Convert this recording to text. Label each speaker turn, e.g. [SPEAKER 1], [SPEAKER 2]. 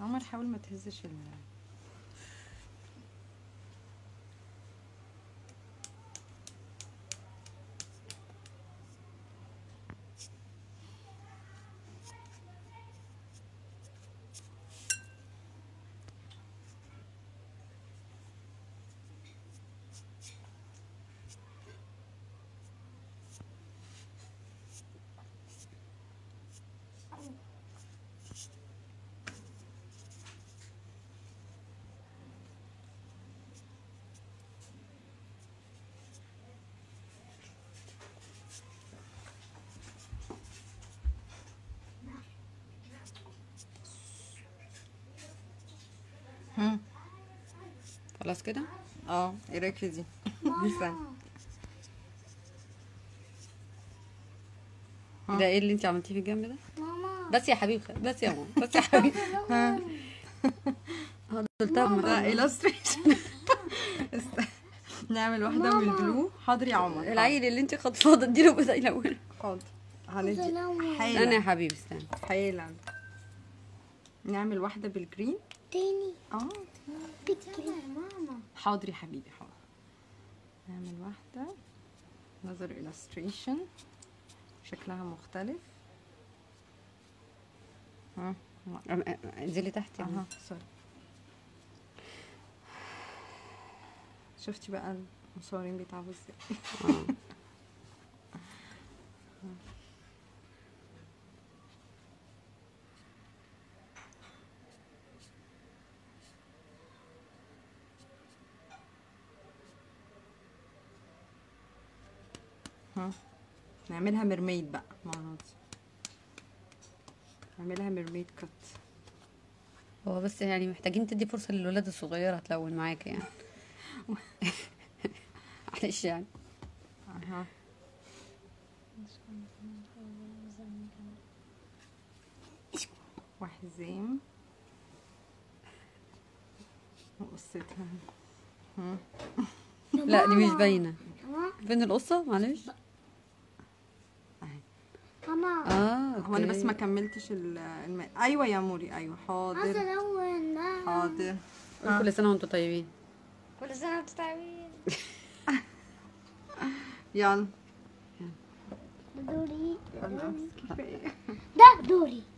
[SPEAKER 1] عمر حاول ما تهزش ال هم.
[SPEAKER 2] خلاص كده
[SPEAKER 1] اه ايه رايك في دي استنى. ها.
[SPEAKER 2] ده ايه اللي انت عملتيه في الجنب ده
[SPEAKER 3] ماما
[SPEAKER 2] بس يا حبيبي بس يا ماما بس يا حبيبي
[SPEAKER 1] ها.
[SPEAKER 2] قلتها
[SPEAKER 1] ده illustration است- نعمل واحدة من البلو حاضر يا عمر
[SPEAKER 2] العيل اللي انت خاطفاه ده اديله بدأ يلون
[SPEAKER 1] حاضر هندي
[SPEAKER 3] سلام.
[SPEAKER 2] انا يا
[SPEAKER 1] حالا
[SPEAKER 2] حبيبي استنى
[SPEAKER 1] حالا نعمل واحدة بالجرين
[SPEAKER 3] تاني
[SPEAKER 1] اه
[SPEAKER 3] بكري ماما
[SPEAKER 1] حاضر يا حبيبي حاضر نعمل واحدة نظر illustration شكلها مختلف ها
[SPEAKER 2] انزلي تحت يا
[SPEAKER 1] اها
[SPEAKER 2] ماما.
[SPEAKER 1] سوري شفتي بقى المصورين بيتعبوا ازاي
[SPEAKER 2] آه.
[SPEAKER 1] ها نعملها مرميد بقى المرة دي نعملها مرميد كات
[SPEAKER 2] هو بس يعني محتاجين تدي فرصة للولاد الصغيرة تلون معاك يعني معلش يعني
[SPEAKER 1] اها وحزام وقصتها هم.
[SPEAKER 2] لا دي مش باينة
[SPEAKER 3] ماما
[SPEAKER 2] فين القصة معلش
[SPEAKER 3] ماما
[SPEAKER 2] اه
[SPEAKER 1] هو انا بس
[SPEAKER 2] أوكي.
[SPEAKER 1] ما كملتش ال- الم... ايوه يا موري ايوه حاضر
[SPEAKER 3] عايزة الون ده
[SPEAKER 1] حاضر
[SPEAKER 2] قول كل سنة وانتم طيبين
[SPEAKER 3] كل سنة وانتم طيبين
[SPEAKER 1] يلا
[SPEAKER 3] دوري
[SPEAKER 1] خلاص كفايه
[SPEAKER 3] ده دوري